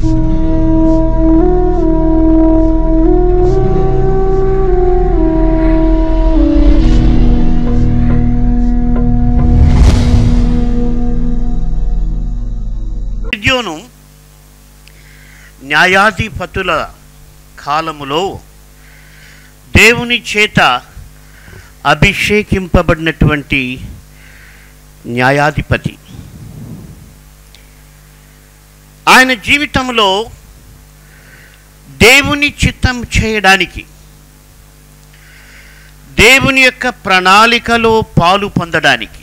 గిద్యోను న్యాయాధిపతుల కాలములో దేవుని చేత అభిషేకింపబడినటువంటి న్యాయాధిపతి ఆయన జీవితంలో దేవుని చిత్తం చేయడానికి దేవుని యొక్క ప్రణాళికలో పాలు పొందడానికి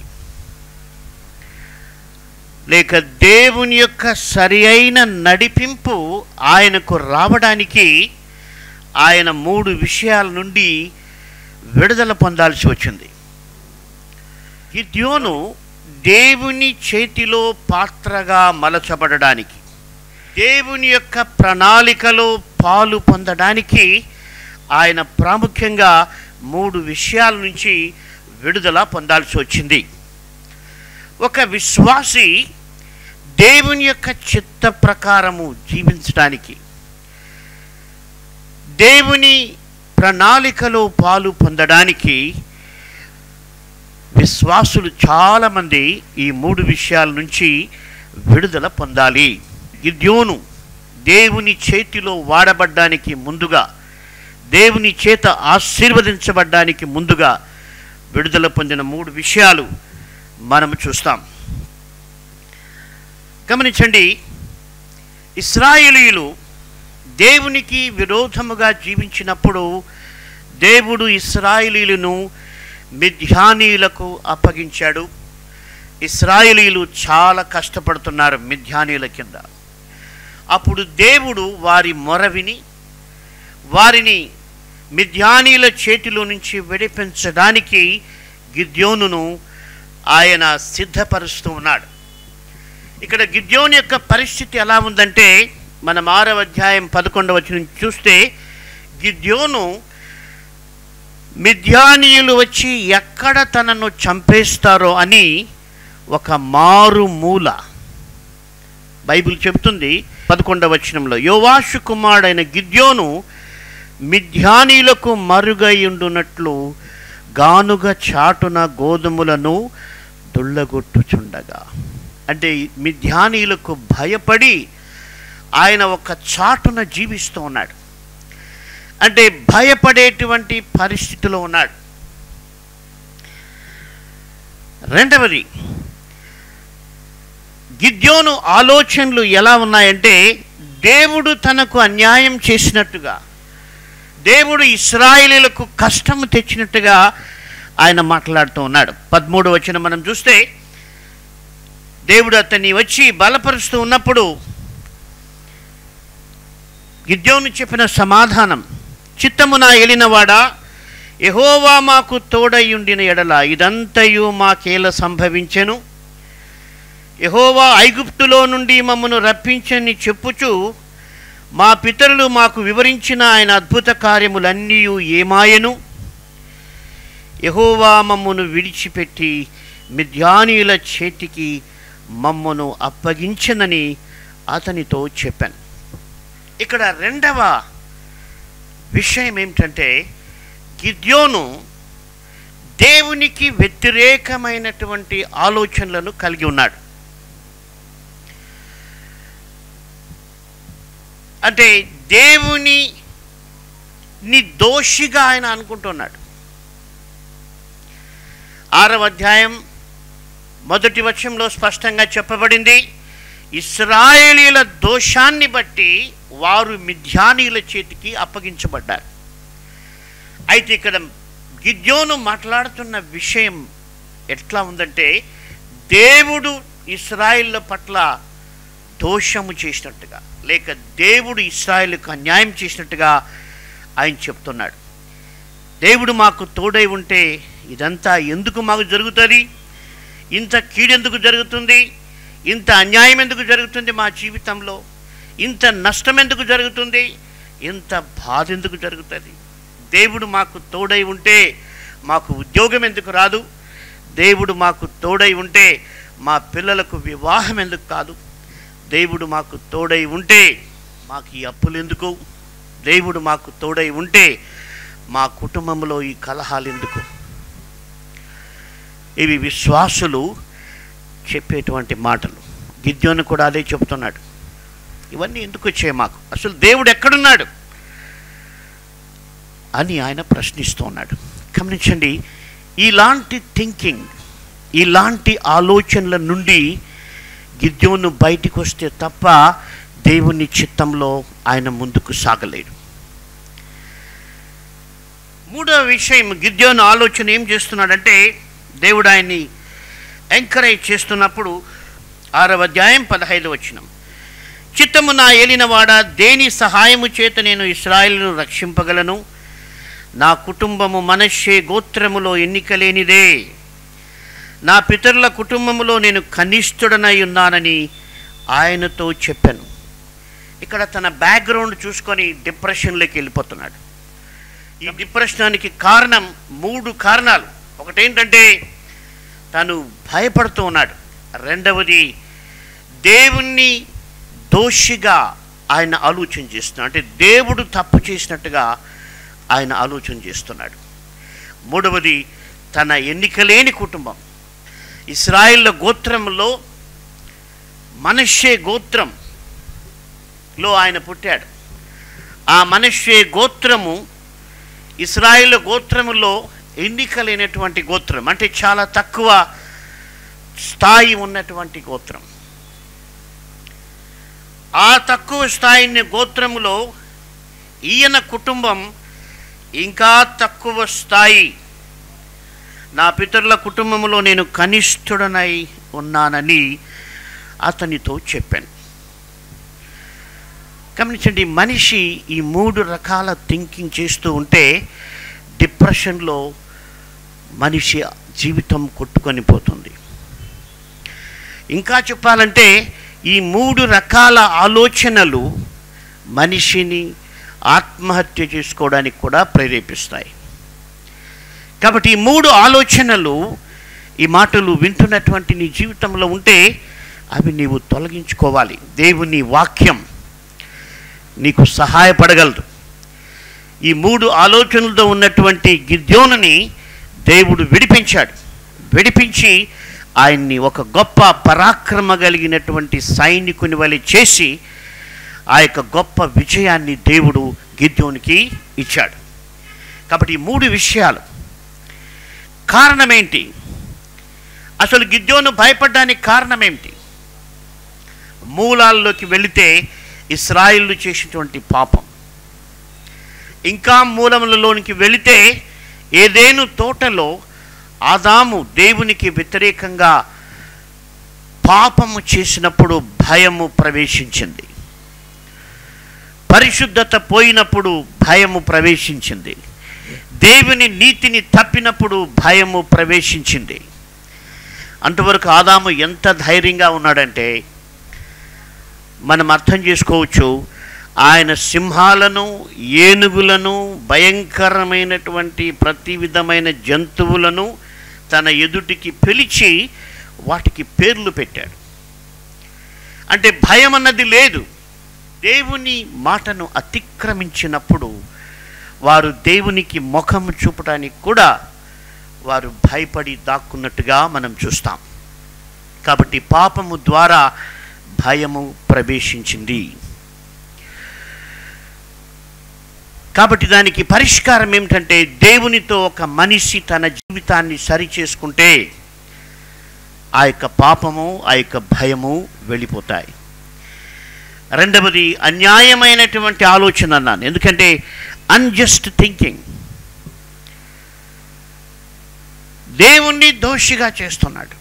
లేక దేవుని యొక్క సరి అయిన నడిపింపు ఆయనకు రావడానికి ఆయన మూడు విషయాల నుండి విడుదల పొందాల్సి వచ్చింది గిద్యోను దేవుని చేతిలో పాత్రగా మలచబడడానికి దేవుని యొక్క ప్రణాళికలో పాలు పొందడానికి ఆయన ప్రాముఖ్యంగా మూడు విషయాల నుంచి విడుదల పొందాల్సి వచ్చింది ఒక విశ్వాసి దేవుని యొక్క చిత్త ప్రకారము జీవించడానికి దేవుని ప్రణాళికలో పాలు పొందడానికి విశ్వాసులు చాలామంది ఈ మూడు విషయాల నుంచి విడుదల పొందాలి గిద్యోను దేవుని చేతిలో వాడబడ్డానికి ముందుగా దేవుని చేత ఆశీర్వదించబడ్డానికి ముందుగా విడుదల పొందిన మూడు విషయాలు మనము చూస్తాం గమనించండి ఇస్రాయేలీలు దేవునికి విరోధముగా జీవించినప్పుడు దేవుడు ఇస్రాయేలీలను మిథ్యానీయులకు అప్పగించాడు ఇస్రాయేలీలు చాలా కష్టపడుతున్నారు మిథ్యానీయుల కింద అప్పుడు దేవుడు వారి మొర విని వారిని మిథ్యానీయుల చేతిలో నుంచి విడిపించడానికి గిద్యోనును ఆయన సిద్ధపరుస్తూ ఉన్నాడు ఇక్కడ గిద్యోని యొక్క పరిస్థితి ఎలా ఉందంటే మనం ఆరవ అధ్యాయం పదకొండవ వచనం చూస్తే గిద్యోను మిథ్యానీయులు వచ్చి ఎక్కడ తనను చంపేస్తారో అని ఒక మారుమూల బైబిల్ చెబుతుంది పదకొండవ వచనంలో యోవాషు కుమారుడైన గిద్యోను మిథ్యానీయులకు మరుగై ఉండునట్లు గానుగ చాటున గోధుమలను దుళ్ళగొట్టుచుండగా అంటే మిథ్యానీయులకు భయపడి ఆయన ఒక చాటున జీవిస్తూ ఉన్నాడు అంటే భయపడేటువంటి పరిస్థితిలో ఉన్నాడు రెండవది గిద్యోను ఆలోచనలు ఎలా ఉన్నాయంటే దేవుడు తనకు అన్యాయం చేసినట్టుగా దేవుడు ఇస్రాయేలీలకు కష్టం తెచ్చినట్టుగా ఆయన మాట్లాడుతూ ఉన్నాడు పదమూడు వచ్చిన మనం చూస్తే దేవుడు అతన్ని వచ్చి బలపరుస్తూ ఉన్నప్పుడు గిద్యోను చెప్పిన సమాధానం చిత్తమున ఎలినవాడా యహోవా మాకు తోడయుండిన ఎడల ఇదంతయు మాకేల సంభవించెను యహోవా ఐగుప్తులో నుండి మమ్మను రప్పించని చెప్పుచు మా పితరులు మాకు వివరించిన ఆయన అద్భుత కార్యములన్నీ ఏమాయను యహోవా మమ్మను విడిచిపెట్టి మిథ్యానీయుల చేతికి మమ్మను అప్పగించనని అతనితో చెప్పాను ఇక్కడ రెండవ విషయం ఏమిటంటే గిద్యోను దేవునికి వ్యతిరేకమైనటువంటి ఆలోచనలను కలిగి ఉన్నాడు అంటే దేవుని ని దోషిగా ఆయన అనుకుంటున్నాడు ఆరవ అధ్యాయం మొదటి వచనంలో స్పష్టంగా చెప్పబడింది ఇస్రాయేలీల దోషాన్ని బట్టి వారు మిథ్యానీయుల చేతికి అప్పగించబడ్డారు అయితే ఇక్కడ గిద్యోను మాట్లాడుతున్న విషయం ఎట్లా ఉందంటే దేవుడు ఇస్రాయిల్ల పట్ల దోషము చేసినట్టుగా లేక దేవుడు ఇస్రాయిల్కు అన్యాయం చేసినట్టుగా ఆయన చెప్తున్నాడు దేవుడు మాకు తోడై ఉంటే ఇదంతా ఎందుకు మాకు జరుగుతుంది ఇంత కీడెందుకు జరుగుతుంది ఇంత అన్యాయం ఎందుకు జరుగుతుంది మా జీవితంలో ఇంత నష్టం ఎందుకు జరుగుతుంది ఇంత బాధ ఎందుకు జరుగుతుంది దేవుడు మాకు తోడై ఉంటే మాకు ఉద్యోగం ఎందుకు రాదు దేవుడు మాకు తోడై ఉంటే మా పిల్లలకు వివాహం ఎందుకు కాదు దేవుడు మాకు తోడై ఉంటే మాకు ఈ అప్పులు ఎందుకు దేవుడు మాకు తోడై ఉంటే మా కుటుంబంలో ఈ కలహాలు ఎందుకు ఇవి విశ్వాసులు చెప్పేటువంటి మాటలు గిద్యోను కూడా అదే చెబుతున్నాడు ఇవన్నీ ఎందుకు వచ్చాయి మాకు అసలు దేవుడు ఎక్కడున్నాడు అని ఆయన ప్రశ్నిస్తున్నాడు గమనించండి ఇలాంటి థింకింగ్ ఇలాంటి ఆలోచనల నుండి గిద్యోను బయటికి వస్తే తప్ప దేవుని చిత్తంలో ఆయన ముందుకు సాగలేడు మూడవ విషయం గిద్యోను ఆలోచన ఏం చేస్తున్నాడంటే దేవుడు ఆయన్ని ఎంకరేజ్ చేస్తున్నప్పుడు ఆరవ అధ్యాయం పదహైదు వచ్చినం చిత్తము నా ఏలినవాడ దేని సహాయము చేత నేను ఇస్రాయేలును రక్షింపగలను నా కుటుంబము మనషే గోత్రములో ఎన్నిక లేనిదే నా పితరుల కుటుంబములో నేను కనిష్ఠుడనై ఉన్నానని ఆయనతో చెప్పాను ఇక్కడ తన బ్యాక్గ్రౌండ్ చూసుకొని డిప్రెషన్లోకి వెళ్ళిపోతున్నాడు ఈ డిప్రెషనానికి కారణం మూడు కారణాలు ఒకటేంటంటే తను భయపడుతూ ఉన్నాడు రెండవది దేవుణ్ణి దోషిగా ఆయన ఆలోచన చేస్తున్నాడు అంటే దేవుడు తప్పు చేసినట్టుగా ఆయన ఆలోచన చేస్తున్నాడు మూడవది తన ఎన్నికలేని కుటుంబం ఇస్రాయిల్ గోత్రంలో మనషే గోత్రంలో ఆయన పుట్టాడు ఆ మనషే గోత్రము ఇస్రాయిల్ గోత్రములో ఎన్నికలేనటువంటి గోత్రం అంటే చాలా తక్కువ స్థాయి ఉన్నటువంటి గోత్రం ఆ తక్కువ స్థాయిని గోత్రములో ఈయన కుటుంబం ఇంకా తక్కువ స్థాయి నా పితరుల కుటుంబంలో నేను కనిష్ఠుడనై ఉన్నానని అతనితో చెప్పాను గమనించండి మనిషి ఈ మూడు రకాల థింకింగ్ చేస్తూ ఉంటే డిప్రెషన్లో మనిషి జీవితం కొట్టుకొని పోతుంది ఇంకా చెప్పాలంటే ఈ మూడు రకాల ఆలోచనలు మనిషిని ఆత్మహత్య చేసుకోవడానికి కూడా ప్రేరేపిస్తాయి కాబట్టి ఈ మూడు ఆలోచనలు ఈ మాటలు వింటున్నటువంటి నీ జీవితంలో ఉంటే అవి నీవు తొలగించుకోవాలి దేవుని వాక్యం నీకు సహాయపడగలదు ఈ మూడు ఆలోచనలతో ఉన్నటువంటి గిద్యోనుని దేవుడు విడిపించాడు విడిపించి ఆయన్ని ఒక గొప్ప పరాక్రమ కలిగినటువంటి సైనికుని వలె చేసి ఆ యొక్క గొప్ప విజయాన్ని దేవుడు గిద్యోనికి ఇచ్చాడు కాబట్టి ఈ మూడు విషయాలు కారణమేంటి అసలు గిద్యోను భయపడడానికి కారణమేంటి మూలాల్లోకి వెళితే ఇస్రాయిల్లు చేసినటువంటి పాపం ఇంకా మూలములలోనికి వెళితే ఏదేను తోటలో ఆదాము దేవునికి వ్యతిరేకంగా పాపము చేసినప్పుడు భయము ప్రవేశించింది పరిశుద్ధత పోయినప్పుడు భయము ప్రవేశించింది దేవుని నీతిని తప్పినప్పుడు భయము ప్రవేశించింది అంతవరకు ఆదాము ఎంత ధైర్యంగా ఉన్నాడంటే మనం అర్థం చేసుకోవచ్చు ఆయన సింహాలను ఏనుగులను భయంకరమైనటువంటి ప్రతి విధమైన జంతువులను తన ఎదుటికి పిలిచి వాటికి పేర్లు పెట్టాడు అంటే భయం అన్నది లేదు దేవుని మాటను అతిక్రమించినప్పుడు వారు దేవునికి ముఖం చూపడానికి కూడా వారు భయపడి దాక్కున్నట్టుగా మనం చూస్తాం కాబట్టి పాపము ద్వారా భయము ప్రవేశించింది కాబట్టి దానికి పరిష్కారం ఏమిటంటే దేవునితో ఒక మనిషి తన జీవితాన్ని సరి చేసుకుంటే ఆ యొక్క పాపము ఆ యొక్క భయము వెళ్ళిపోతాయి రెండవది అన్యాయమైనటువంటి ఆలోచన అన్నాను ఎందుకంటే అన్జస్ట్ థింకింగ్ దేవుణ్ణి దోషిగా చేస్తున్నాడు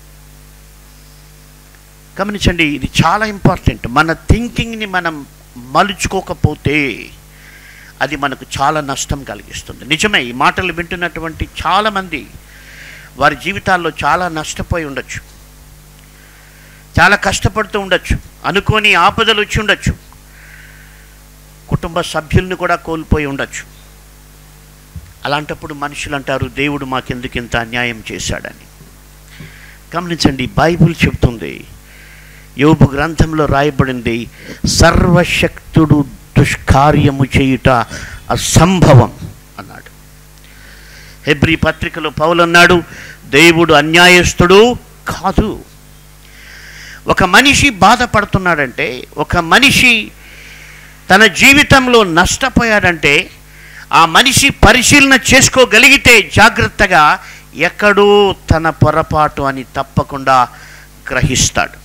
గమనించండి ఇది చాలా ఇంపార్టెంట్ మన థింకింగ్ని మనం మలుచుకోకపోతే అది మనకు చాలా నష్టం కలిగిస్తుంది నిజమే ఈ మాటలు వింటున్నటువంటి చాలామంది వారి జీవితాల్లో చాలా నష్టపోయి ఉండొచ్చు చాలా కష్టపడుతూ ఉండొచ్చు అనుకోని ఆపదలు వచ్చి ఉండొచ్చు కుటుంబ సభ్యుల్ని కూడా కోల్పోయి ఉండొచ్చు అలాంటప్పుడు మనుషులు అంటారు దేవుడు మాకెందుకు ఇంత అన్యాయం చేశాడని గమనించండి బైబిల్ చెప్తుంది యోబు గ్రంథంలో రాయబడింది సర్వశక్తుడు దుష్కార్యము చేయుట అసంభవం అన్నాడు హెబ్రి పత్రికలో పౌలు అన్నాడు దేవుడు అన్యాయస్తుడు కాదు ఒక మనిషి బాధపడుతున్నాడంటే ఒక మనిషి తన జీవితంలో నష్టపోయాడంటే ఆ మనిషి పరిశీలన చేసుకోగలిగితే జాగ్రత్తగా ఎక్కడో తన పొరపాటు అని తప్పకుండా గ్రహిస్తాడు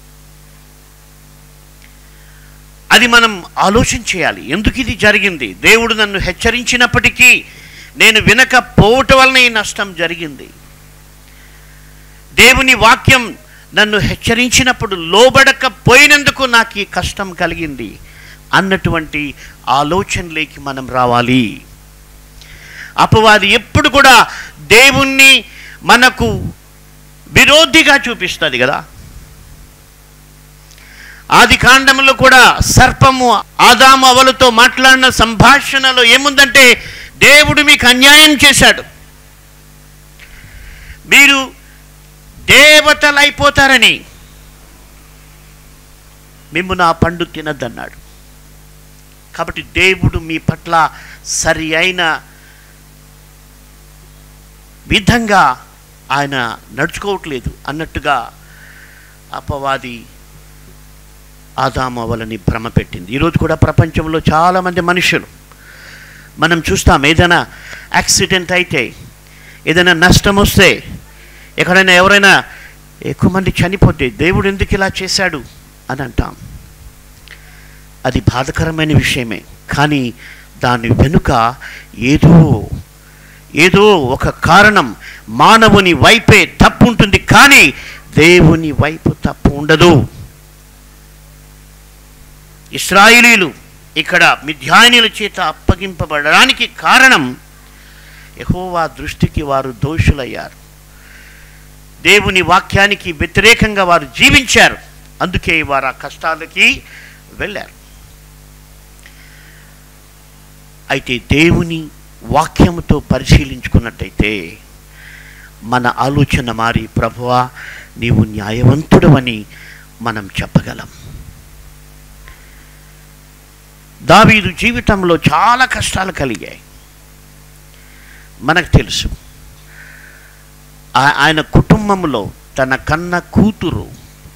అది మనం ఆలోచన చేయాలి ఎందుకు ఇది జరిగింది దేవుడు నన్ను హెచ్చరించినప్పటికీ నేను వినకపోవటం వలన ఈ నష్టం జరిగింది దేవుని వాక్యం నన్ను హెచ్చరించినప్పుడు లోబడకపోయినందుకు నాకు ఈ కష్టం కలిగింది అన్నటువంటి ఆలోచనలోకి మనం రావాలి అపవాది ఎప్పుడు కూడా దేవుణ్ణి మనకు విరోధిగా చూపిస్తుంది కదా ఆది కాండంలో కూడా సర్పము ఆదాము అవలతో మాట్లాడిన సంభాషణలో ఏముందంటే దేవుడు మీకు అన్యాయం చేశాడు మీరు దేవతలు అయిపోతారని మిమ్ము నా పండు తినద్దన్నాడు కాబట్టి దేవుడు మీ పట్ల సరి అయిన విధంగా ఆయన నడుచుకోవట్లేదు అన్నట్టుగా అపవాది ఆదాము అవలని భ్రమ పెట్టింది ఈరోజు కూడా ప్రపంచంలో చాలామంది మనుషులు మనం చూస్తాం ఏదైనా యాక్సిడెంట్ అయితే ఏదైనా నష్టం వస్తే ఎక్కడైనా ఎవరైనా ఎక్కువ మంది చనిపోతే దేవుడు ఎందుకు ఇలా చేశాడు అని అంటాం అది బాధకరమైన విషయమే కానీ దాని వెనుక ఏదో ఏదో ఒక కారణం మానవుని వైపే తప్పు ఉంటుంది కానీ దేవుని వైపు తప్పు ఉండదు ఇస్రాయిలీలు ఇక్కడ మిథ్యానుల చేత అప్పగింపబడడానికి కారణం యెహోవా దృష్టికి వారు దోషులయ్యారు దేవుని వాక్యానికి వ్యతిరేకంగా వారు జీవించారు అందుకే వారు ఆ కష్టాలకి వెళ్ళారు అయితే దేవుని వాక్యముతో పరిశీలించుకున్నట్టయితే మన ఆలోచన మారి ప్రభువా నీవు న్యాయవంతుడవని మనం చెప్పగలం దావీదు జీవితంలో చాలా కష్టాలు కలిగాయి మనకు తెలుసు ఆ- ఆయన కుటుంబంలో తన కన్న కూతురు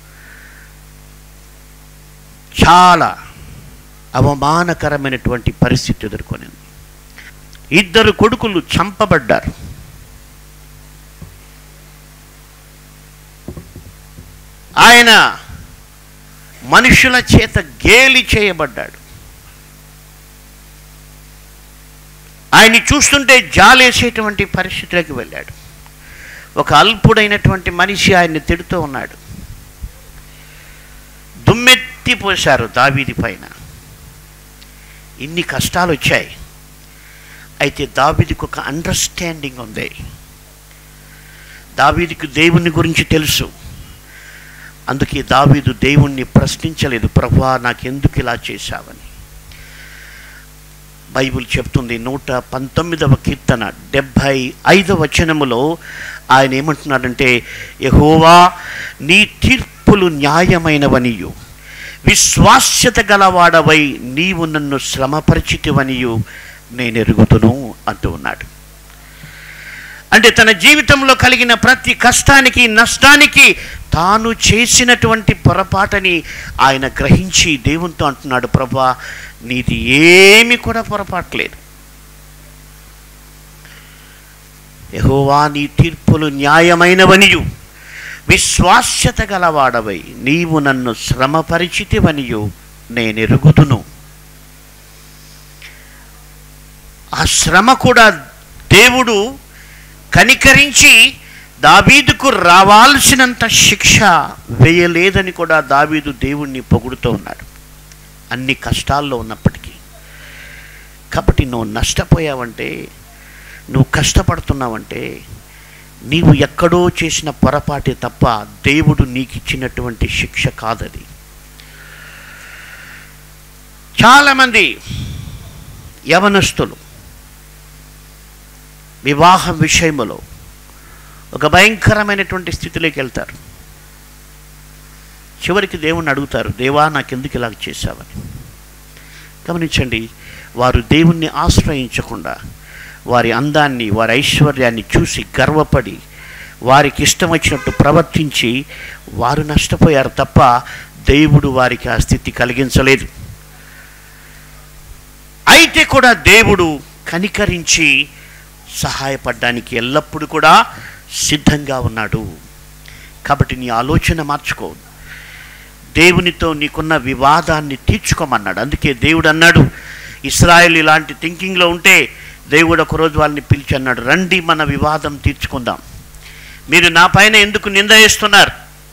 చాలా అవమానకరమైనటువంటి పరిస్థితి ఎదుర్కొనింది ఇద్దరు కొడుకులు చంపబడ్డారు ఆయన మనుషుల చేత గేలి చేయబడ్డాడు ఆయన్ని చూస్తుంటే జాలేసేటువంటి పరిస్థితిలోకి వెళ్ళాడు ఒక అల్పుడైనటువంటి మనిషి ఆయన్ని తిడుతూ ఉన్నాడు దుమ్మెత్తి పోశారు దావీది పైన ఇన్ని కష్టాలు వచ్చాయి అయితే దావీదికి ఒక అండర్స్టాండింగ్ ఉంది దావీదికి దేవుని గురించి తెలుసు అందుకే దావీదు దేవుణ్ణి ప్రశ్నించలేదు ప్రభువా నాకెందుకు ఇలా చేశావని బైబిల్ చెప్తుంది నూట పంతొమ్మిదవ కీర్తన డెబ్భై ఐదవ వచనములో ఆయన ఏమంటున్నాడంటే యహోవా నీ తీర్పులు న్యాయమైనవనియు విశ్వాస్యత గలవాడవై నీవు నన్ను శ్రమపరిచితివనియు నేను ఎరుగుతును అంటూ ఉన్నాడు అంటే తన జీవితంలో కలిగిన ప్రతి కష్టానికి నష్టానికి తాను చేసినటువంటి పొరపాటని ఆయన గ్రహించి దేవునితో అంటున్నాడు ప్రభా నీది ఏమి కూడా పొరపాట్లేదు యహోవా నీ తీర్పులు న్యాయమైనవనియు విశ్వాస్యత గలవాడవై నీవు నన్ను శ్రమపరిచితివనియు నేనెరుగుదును ఆ శ్రమ కూడా దేవుడు కనికరించి దావీదుకు రావాల్సినంత శిక్ష వేయలేదని కూడా దావీదు దేవుణ్ణి పొగుడుతూ ఉన్నాడు అన్ని కష్టాల్లో ఉన్నప్పటికీ కాబట్టి నువ్వు నష్టపోయావంటే నువ్వు కష్టపడుతున్నావంటే నీవు ఎక్కడో చేసిన పొరపాటే తప్ప దేవుడు నీకు ఇచ్చినటువంటి శిక్ష కాదది చాలామంది యవనస్తులు వివాహం విషయములో ఒక భయంకరమైనటువంటి స్థితిలోకి వెళ్తారు చివరికి దేవుణ్ణి అడుగుతారు దేవా నాకెందుకు ఇలాగ చేశావని గమనించండి వారు దేవుణ్ణి ఆశ్రయించకుండా వారి అందాన్ని వారి ఐశ్వర్యాన్ని చూసి గర్వపడి వారికి ఇష్టం వచ్చినట్టు ప్రవర్తించి వారు నష్టపోయారు తప్ప దేవుడు వారికి ఆ స్థితి కలిగించలేదు అయితే కూడా దేవుడు కనికరించి సహాయపడడానికి ఎల్లప్పుడూ కూడా సిద్ధంగా ఉన్నాడు కాబట్టి నీ ఆలోచన మార్చుకో దేవునితో నీకున్న వివాదాన్ని తీర్చుకోమన్నాడు అందుకే దేవుడు అన్నాడు ఇస్రాయల్ ఇలాంటి థింకింగ్లో ఉంటే దేవుడు ఒకరోజు వాళ్ళని పిలిచి అన్నాడు రండి మన వివాదం తీర్చుకుందాం మీరు నా పైన ఎందుకు నింద వేస్తున్నారు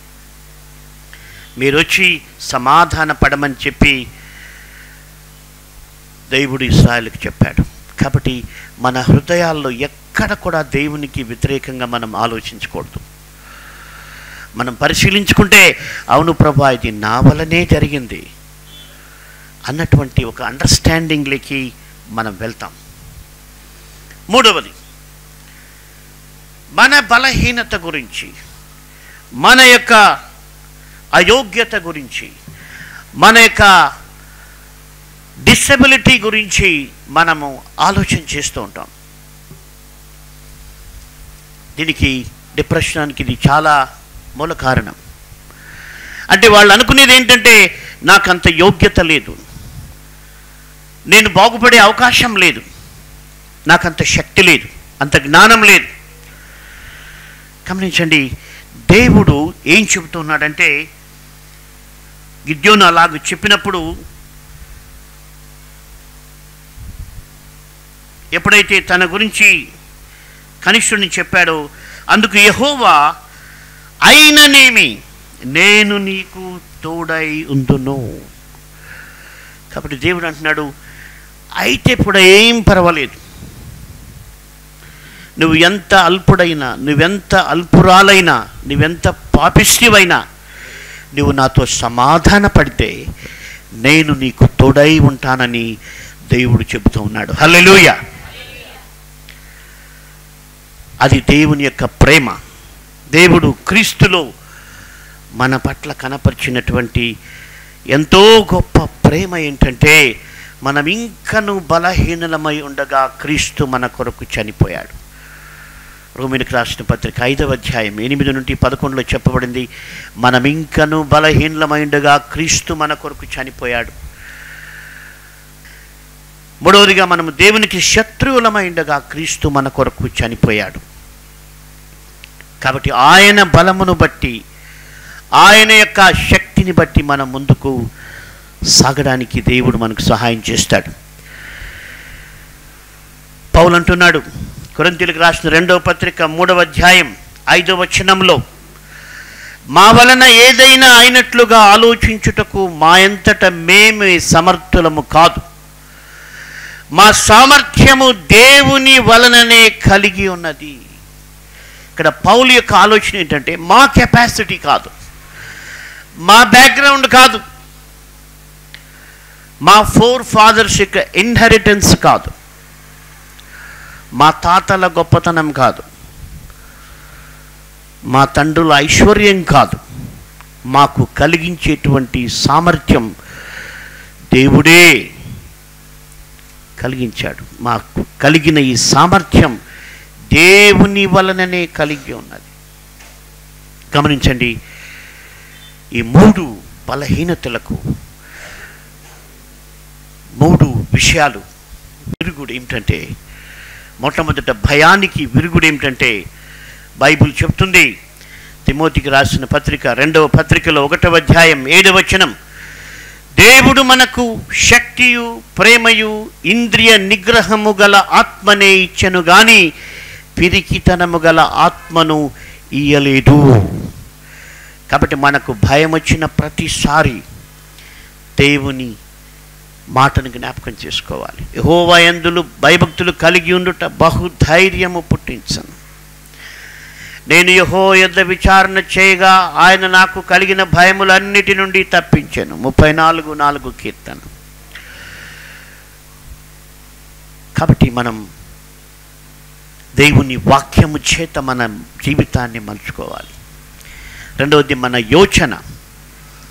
మీరు వచ్చి సమాధాన పడమని చెప్పి దేవుడు ఇస్రాయల్కి చెప్పాడు కాబట్టి మన హృదయాల్లో ఎక్కడ కూడా దేవునికి వ్యతిరేకంగా మనం ఆలోచించకూడదు మనం పరిశీలించుకుంటే అవును ప్రభా ఇది నా వలనే జరిగింది అన్నటువంటి ఒక అండర్స్టాండింగ్లోకి మనం వెళ్తాం మూడవది మన బలహీనత గురించి మన యొక్క అయోగ్యత గురించి మన యొక్క డిసెబిలిటీ గురించి మనము ఆలోచన చేస్తూ ఉంటాం దీనికి డిప్రెషన్కి ఇది చాలా మూల కారణం అంటే వాళ్ళు అనుకునేది ఏంటంటే నాకు అంత యోగ్యత లేదు నేను బాగుపడే అవకాశం లేదు నాకు అంత శక్తి లేదు అంత జ్ఞానం లేదు గమనించండి దేవుడు ఏం చెబుతున్నాడంటే గిద్యోను అలాగ చెప్పినప్పుడు ఎప్పుడైతే తన గురించి కనిష్ఠుని చెప్పాడో అందుకు యహోవా అయిననేమి నేను నీకు తోడై ఉందును కాబట్టి దేవుడు అంటున్నాడు అయితే ఇప్పుడు ఏం పర్వాలేదు నువ్వు ఎంత అల్పుడైనా నువ్వెంత అల్పురాలైనా నువ్వెంత పాపిష్టివైనా నువ్వు నాతో సమాధాన పడితే నేను నీకు తోడై ఉంటానని దేవుడు చెబుతూ ఉన్నాడు హల్లెలూయ అది దేవుని యొక్క ప్రేమ దేవుడు క్రీస్తులో మన పట్ల కనపరిచినటువంటి ఎంతో గొప్ప ప్రేమ ఏంటంటే మనం ఇంకను బలహీనలమై ఉండగా క్రీస్తు మన కొరకు చనిపోయాడు రోమినికి రాసిన పత్రిక ఐదవ అధ్యాయం ఎనిమిది నుండి పదకొండులో చెప్పబడింది మనం ఇంకను బలహీనలమై ఉండగా క్రీస్తు మన కొరకు చనిపోయాడు మూడవదిగా మనము దేవునికి శత్రువులమై ఉండగా క్రీస్తు మన కొరకు చనిపోయాడు కాబట్టి ఆయన బలమును బట్టి ఆయన యొక్క శక్తిని బట్టి మనం ముందుకు సాగడానికి దేవుడు మనకు సహాయం చేస్తాడు పౌలు అంటున్నాడు కొరంతీలకు రాసిన రెండవ పత్రిక మూడవ అధ్యాయం ఐదవ వచనంలో మా వలన ఏదైనా అయినట్లుగా ఆలోచించుటకు మా ఎంతట మేమే సమర్థులము కాదు మా సామర్థ్యము దేవుని వలననే కలిగి ఉన్నది ఇక్కడ పౌలు యొక్క ఆలోచన ఏంటంటే మా కెపాసిటీ కాదు మా బ్యాక్గ్రౌండ్ కాదు మా ఫోర్ ఫాదర్స్ యొక్క ఇన్హెరిటెన్స్ కాదు మా తాతల గొప్పతనం కాదు మా తండ్రుల ఐశ్వర్యం కాదు మాకు కలిగించేటువంటి సామర్థ్యం దేవుడే కలిగించాడు మాకు కలిగిన ఈ సామర్థ్యం దేవుని వలననే కలిగి ఉన్నది గమనించండి ఈ మూడు బలహీనతలకు మూడు విషయాలు విరుగుడు ఏమిటంటే మొట్టమొదట భయానికి విరుగుడు ఏమిటంటే బైబిల్ చెప్తుంది తిమోతికి రాసిన పత్రిక రెండవ పత్రికలో ఒకటవ అధ్యాయం ఏడవ వచనం దేవుడు మనకు శక్తియు ప్రేమయు ఇంద్రియ నిగ్రహము గల ఆత్మనే ఇచ్చెను గాని పిరికితనము గల ఆత్మను ఇయ్యలేదు కాబట్టి మనకు భయం వచ్చిన ప్రతిసారి దేవుని మాటను జ్ఞాపకం చేసుకోవాలి యహోవయందులు భయభక్తులు కలిగి ఉండుట బహుధైర్యము పుట్టించను నేను యహో యొద్ద విచారణ చేయగా ఆయన నాకు కలిగిన భయములన్నిటి నుండి తప్పించాను ముప్పై నాలుగు నాలుగు కీర్తన కాబట్టి మనం దేవుని వాక్యము చేత మన జీవితాన్ని మలుచుకోవాలి రెండవది మన యోచన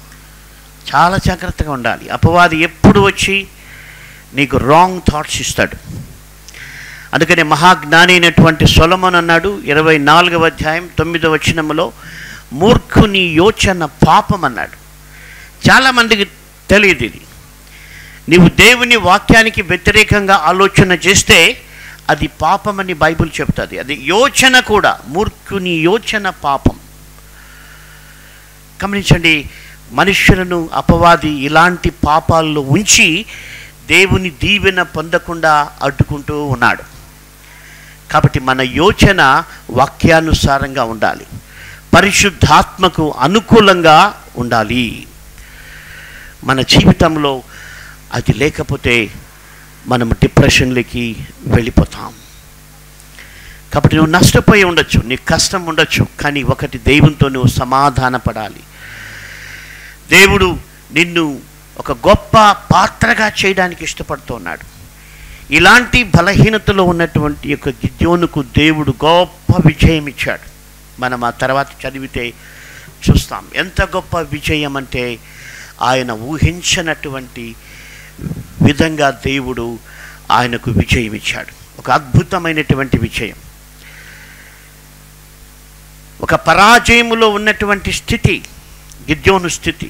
చాలా జాగ్రత్తగా ఉండాలి అపవాది ఎప్పుడు వచ్చి నీకు రాంగ్ థాట్స్ ఇస్తాడు అందుకని మహాజ్ఞాని అయినటువంటి సొలమన్ అన్నాడు ఇరవై నాలుగవ అధ్యాయం తొమ్మిదవ వచనములో మూర్ఖుని యోచన పాపం అన్నాడు చాలామందికి తెలియదు ఇది నీవు దేవుని వాక్యానికి వ్యతిరేకంగా ఆలోచన చేస్తే అది పాపమని బైబిల్ చెప్తుంది అది యోచన కూడా మూర్ఖుని యోచన పాపం గమనించండి మనుష్యులను అపవాది ఇలాంటి పాపాల్లో ఉంచి దేవుని దీవెన పొందకుండా అడ్డుకుంటూ ఉన్నాడు కాబట్టి మన యోచన వాక్యానుసారంగా ఉండాలి పరిశుద్ధాత్మకు అనుకూలంగా ఉండాలి మన జీవితంలో అది లేకపోతే మనం డిప్రెషన్లోకి వెళ్ళిపోతాం కాబట్టి నువ్వు నష్టపోయి ఉండొచ్చు నీకు కష్టం ఉండొచ్చు కానీ ఒకటి దేవునితో నువ్వు సమాధాన పడాలి దేవుడు నిన్ను ఒక గొప్ప పాత్రగా చేయడానికి ఇష్టపడుతున్నాడు ఇలాంటి బలహీనతలో ఉన్నటువంటి యొక్క గిద్యోనుకు దేవుడు గొప్ప విజయం ఇచ్చాడు మనం ఆ తర్వాత చదివితే చూస్తాం ఎంత గొప్ప విజయం అంటే ఆయన ఊహించనటువంటి విధంగా దేవుడు ఆయనకు విజయం ఇచ్చాడు ఒక అద్భుతమైనటువంటి విజయం ఒక పరాజయములో ఉన్నటువంటి స్థితి గిద్యోను స్థితి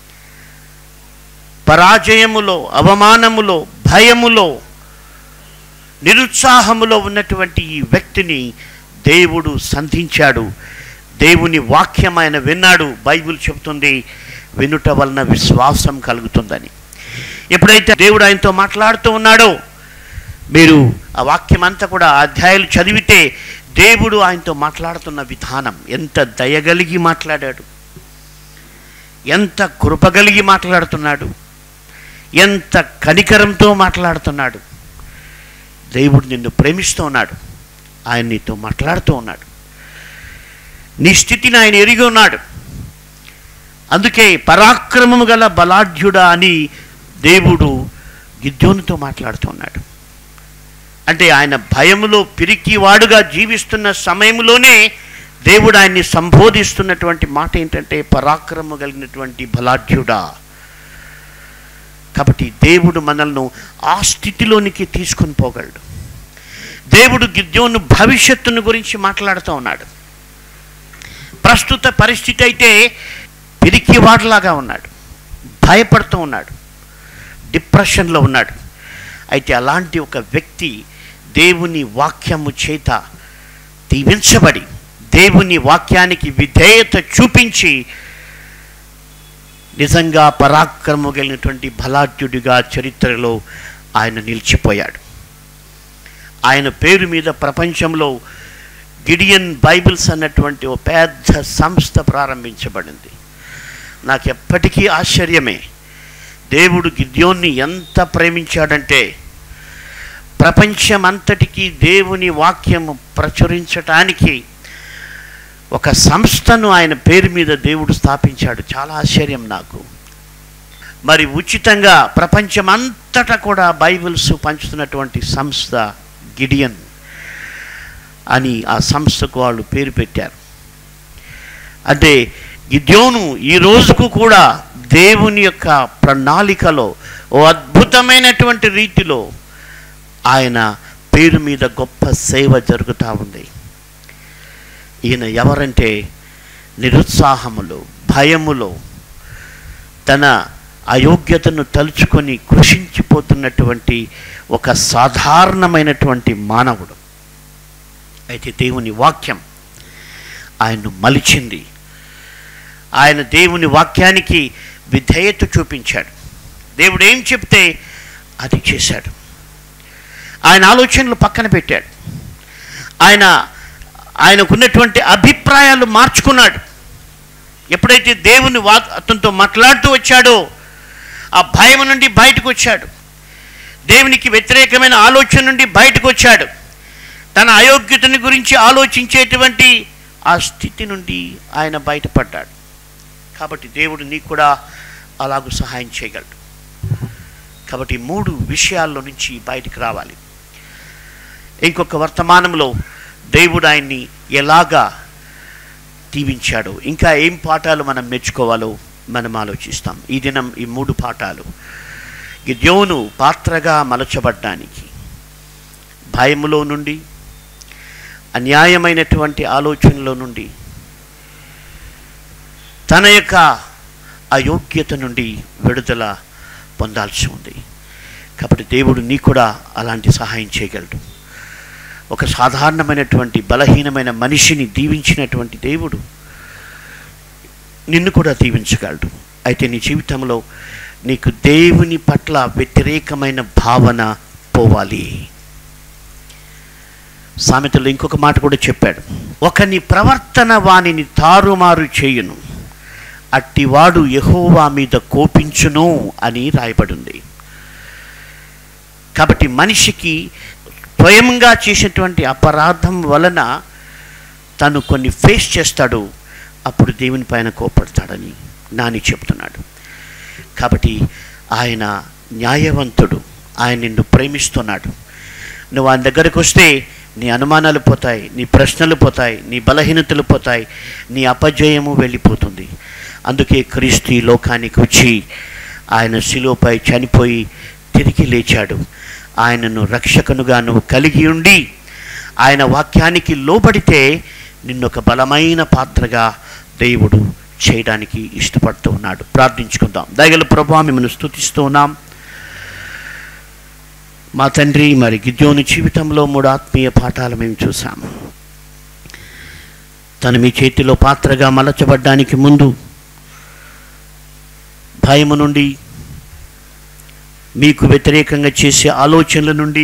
పరాజయములో అవమానములో భయములో నిరుత్సాహములో ఉన్నటువంటి ఈ వ్యక్తిని దేవుడు సంధించాడు దేవుని వాక్యం ఆయన విన్నాడు బైబిల్ చెబుతుంది వినుట వలన విశ్వాసం కలుగుతుందని ఎప్పుడైతే దేవుడు ఆయనతో మాట్లాడుతూ ఉన్నాడో మీరు ఆ వాక్యం అంతా కూడా ఆ అధ్యాయాలు చదివితే దేవుడు ఆయనతో మాట్లాడుతున్న విధానం ఎంత దయగలిగి మాట్లాడాడు ఎంత కృపగలిగి మాట్లాడుతున్నాడు ఎంత కనికరంతో మాట్లాడుతున్నాడు దేవుడు నిన్ను ప్రేమిస్తూ ఉన్నాడు ఆయన నీతో మాట్లాడుతూ ఉన్నాడు నీ స్థితిని ఆయన ఎరిగి ఉన్నాడు అందుకే పరాక్రమము గల బలాఢ్యుడా అని దేవుడు గిద్యోనితో మాట్లాడుతున్నాడు అంటే ఆయన భయములో పిరికివాడుగా జీవిస్తున్న సమయంలోనే దేవుడు ఆయన్ని సంబోధిస్తున్నటువంటి మాట ఏంటంటే పరాక్రమం కలిగినటువంటి బలాఢ్యుడా కాబట్టి దేవుడు మనల్ని ఆ స్థితిలోనికి తీసుకొని పోగలడు దేవుడు గిద్యోను భవిష్యత్తును గురించి మాట్లాడుతూ ఉన్నాడు ప్రస్తుత పరిస్థితి అయితే పిరికివాడులాగా ఉన్నాడు భయపడుతూ ఉన్నాడు డిప్రెషన్లో ఉన్నాడు అయితే అలాంటి ఒక వ్యక్తి దేవుని వాక్యము చేత దీవించబడి దేవుని వాక్యానికి విధేయత చూపించి నిజంగా పరాక్రమం కలిగినటువంటి బలాఢ్యుడిగా చరిత్రలో ఆయన నిలిచిపోయాడు ఆయన పేరు మీద ప్రపంచంలో గిడియన్ బైబిల్స్ అన్నటువంటి ఓ పెద్ద సంస్థ ప్రారంభించబడింది నాకు ఎప్పటికీ ఆశ్చర్యమే దేవుడు గిద్యోన్ని ఎంత ప్రేమించాడంటే ప్రపంచమంతటికీ దేవుని వాక్యము ప్రచురించటానికి ఒక సంస్థను ఆయన పేరు మీద దేవుడు స్థాపించాడు చాలా ఆశ్చర్యం నాకు మరి ఉచితంగా ప్రపంచమంతటా కూడా బైబిల్స్ పంచుతున్నటువంటి సంస్థ గిడియన్ అని ఆ సంస్థకు వాళ్ళు పేరు పెట్టారు అంటే గిద్యోను ఈ రోజుకు కూడా దేవుని యొక్క ప్రణాళికలో ఓ అద్భుతమైనటువంటి రీతిలో ఆయన పేరు మీద గొప్ప సేవ జరుగుతూ ఉంది ఈయన ఎవరంటే నిరుత్సాహములో భయములో తన అయోగ్యతను తలుచుకొని కృషించిపోతున్నటువంటి ఒక సాధారణమైనటువంటి మానవుడు అయితే దేవుని వాక్యం ఆయన్ను మలిచింది ఆయన దేవుని వాక్యానికి విధేయత చూపించాడు దేవుడు ఏం చెప్తే అది చేశాడు ఆయన ఆలోచనలు పక్కన పెట్టాడు ఆయన ఆయనకున్నటువంటి అభిప్రాయాలు మార్చుకున్నాడు ఎప్పుడైతే దేవుని వా అతనితో మాట్లాడుతూ వచ్చాడో ఆ భయం నుండి బయటకు వచ్చాడు దేవునికి వ్యతిరేకమైన ఆలోచన నుండి బయటకు వచ్చాడు తన అయోగ్యతని గురించి ఆలోచించేటువంటి ఆ స్థితి నుండి ఆయన బయటపడ్డాడు కాబట్టి దేవుడు నీకు కూడా అలాగూ సహాయం చేయగలడు కాబట్టి మూడు విషయాల్లో నుంచి బయటికి రావాలి ఇంకొక వర్తమానంలో దేవుడు ఆయన్ని ఎలాగా దీవించాడో ఇంకా ఏం పాఠాలు మనం నేర్చుకోవాలో మనం ఆలోచిస్తాం ఈ దినం ఈ మూడు పాఠాలు గిద్యోను పాత్రగా మలచబడ్డానికి భయములో నుండి అన్యాయమైనటువంటి ఆలోచనలో నుండి తన యొక్క అయోగ్యత నుండి విడుదల పొందాల్సి ఉంది కాబట్టి దేవుడు నీ కూడా అలాంటి సహాయం చేయగలడు ఒక సాధారణమైనటువంటి బలహీనమైన మనిషిని దీవించినటువంటి దేవుడు నిన్ను కూడా దీవించగలడు అయితే నీ జీవితంలో నీకు దేవుని పట్ల వ్యతిరేకమైన భావన పోవాలి సామెతలో ఇంకొక మాట కూడా చెప్పాడు ఒకని ప్రవర్తన వానిని తారుమారు చేయును అట్టివాడు యెహోవా మీద కోపించును అని రాయబడింది కాబట్టి మనిషికి స్వయంగా చేసేటువంటి అపరాధం వలన తను కొన్ని ఫేస్ చేస్తాడు అప్పుడు దేవుని పైన కోపడతాడని నాని చెప్తున్నాడు కాబట్టి ఆయన న్యాయవంతుడు ఆయన నిన్ను ప్రేమిస్తున్నాడు నువ్వు ఆయన దగ్గరకు వస్తే నీ అనుమానాలు పోతాయి నీ ప్రశ్నలు పోతాయి నీ బలహీనతలు పోతాయి నీ అపజయము వెళ్ళిపోతుంది అందుకే క్రీస్తు ఈ లోకానికి వచ్చి ఆయన శిలువపై చనిపోయి తిరిగి లేచాడు ఆయనను రక్షకునుగా నువ్వు కలిగి ఉండి ఆయన వాక్యానికి లోబడితే నిన్నొక బలమైన పాత్రగా దేవుడు చేయడానికి ఇష్టపడుతూ ఉన్నాడు ప్రార్థించుకుందాం దయగల ప్రభా మిమ్మల్ని స్తుతిస్తూ ఉన్నాం మా తండ్రి మరి గిద్యోని జీవితంలో మూడు ఆత్మీయ పాఠాలు మేము చూసాము తను మీ చేతిలో పాత్రగా మలచబడ్డానికి ముందు భయము నుండి మీకు వ్యతిరేకంగా చేసే ఆలోచనల నుండి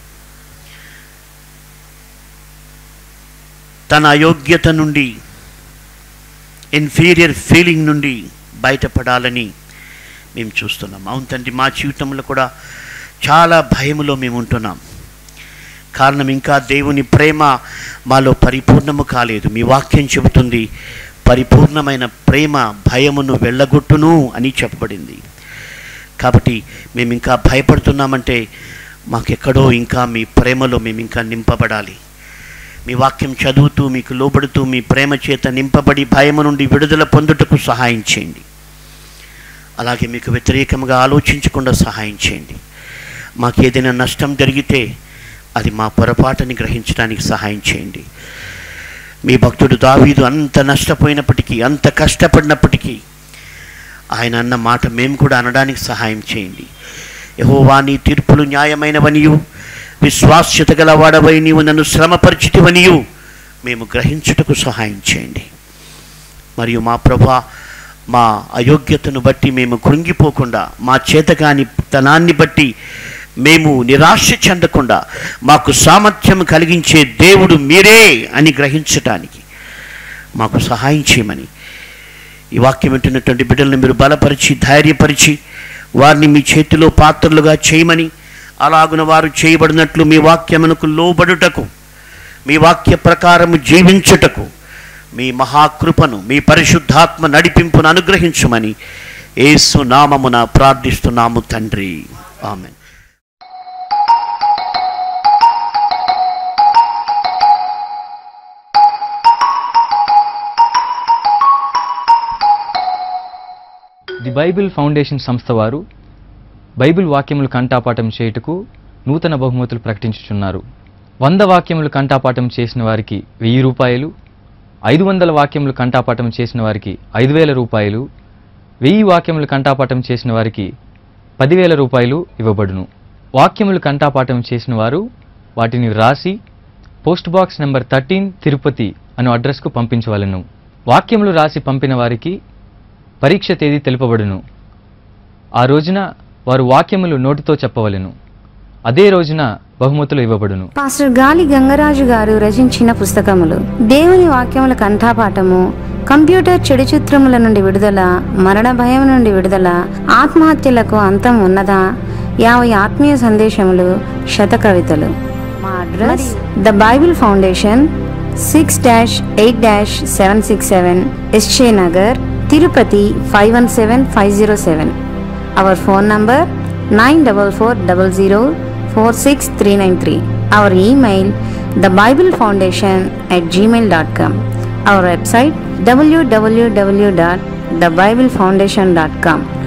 తన అయోగ్యత నుండి ఇన్ఫీరియర్ ఫీలింగ్ నుండి బయటపడాలని మేము చూస్తున్నాం అవును తండ్రి మా జీవితంలో కూడా చాలా భయములో మేము ఉంటున్నాం కారణం ఇంకా దేవుని ప్రేమ మాలో పరిపూర్ణము కాలేదు మీ వాక్యం చెబుతుంది పరిపూర్ణమైన ప్రేమ భయమును వెళ్ళగొట్టును అని చెప్పబడింది కాబట్టి మేము ఇంకా భయపడుతున్నామంటే మాకెక్కడో ఇంకా మీ ప్రేమలో మేము ఇంకా నింపబడాలి మీ వాక్యం చదువుతూ మీకు లోబడుతూ మీ ప్రేమ చేత నింపబడి భయము నుండి విడుదల పొందుటకు సహాయం చేయండి అలాగే మీకు వ్యతిరేకంగా ఆలోచించకుండా సహాయం చేయండి మాకు ఏదైనా నష్టం జరిగితే అది మా పొరపాటుని గ్రహించడానికి సహాయం చేయండి మీ భక్తుడు దావీదు అంత నష్టపోయినప్పటికీ అంత కష్టపడినప్పటికీ ఆయన అన్న మాట మేము కూడా అనడానికి సహాయం చేయండి యహోవా నీ తీర్పులు న్యాయమైనవనియు విశ్వాస్యత గలవాడవై నీవు నన్ను శ్రమపరిచితివనియు మేము గ్రహించుటకు సహాయం చేయండి మరియు మా ప్రభా మా అయోగ్యతను బట్టి మేము కృంగిపోకుండా మా చేతగాని తనాన్ని బట్టి మేము నిరాశ చెందకుండా మాకు సామర్థ్యం కలిగించే దేవుడు మీరే అని గ్రహించటానికి మాకు సహాయం చేయమని ఈ వాక్యం వింటున్నటువంటి బిడ్డలను మీరు బలపరిచి ధైర్యపరిచి వారిని మీ చేతిలో పాత్రలుగా చేయమని అలాగున వారు చేయబడినట్లు మీ వాక్యమునకు లోబడుటకు మీ వాక్య ప్రకారము జీవించుటకు మీ మహాకృపను మీ పరిశుద్ధాత్మ నడిపింపును అనుగ్రహించమని యేసు నామమున ప్రార్థిస్తున్నాము తండ్రి ఆమె ది బైబిల్ ఫౌండేషన్ సంస్థ వారు బైబిల్ వాక్యములు కంఠాపాఠం చేయుటకు నూతన బహుమతులు ప్రకటించుచున్నారు వంద వాక్యములు కంఠాపాఠం చేసిన వారికి వెయ్యి రూపాయలు ఐదు వందల వాక్యములు కంఠాపాఠం చేసిన వారికి ఐదు వేల రూపాయలు వెయ్యి వాక్యములు కంఠాపాఠం చేసిన వారికి పదివేల రూపాయలు ఇవ్వబడును వాక్యములు కంఠాపాఠం చేసిన వారు వాటిని వ్రాసి post box number thirteen Tirupati అను అడ్రస్కు పంపించవలను వాక్యములు రాసి పంపిన వారికి పరీక్ష తేదీ తెలుపబడును ఆ రోజున వారు వాక్యములు నోటితో చెప్పవలెను అదే రోజున బహుమతులు ఇవ్వబడును పాస్టర్ గాలి గంగరాజు గారు రచించిన పుస్తకములు దేవుని వాక్యముల కంఠాపాఠము కంప్యూటర్ చెడు చిత్రముల నుండి విడుదల మరణ భయం నుండి విడుదల ఆత్మహత్యలకు అంతం ఉన్నదా యాభై ఆత్మీయ సందేశములు శత కవితలు మా address the Bible Foundation six dash eight dash seven six seven S J Nagar Tirupati five one seven five zero seven our phone number nine double four double zero four six three nine three our email the Bible Foundation at gmail.com. Our website www.thebiblefoundation.org. The Bible Foundation dot com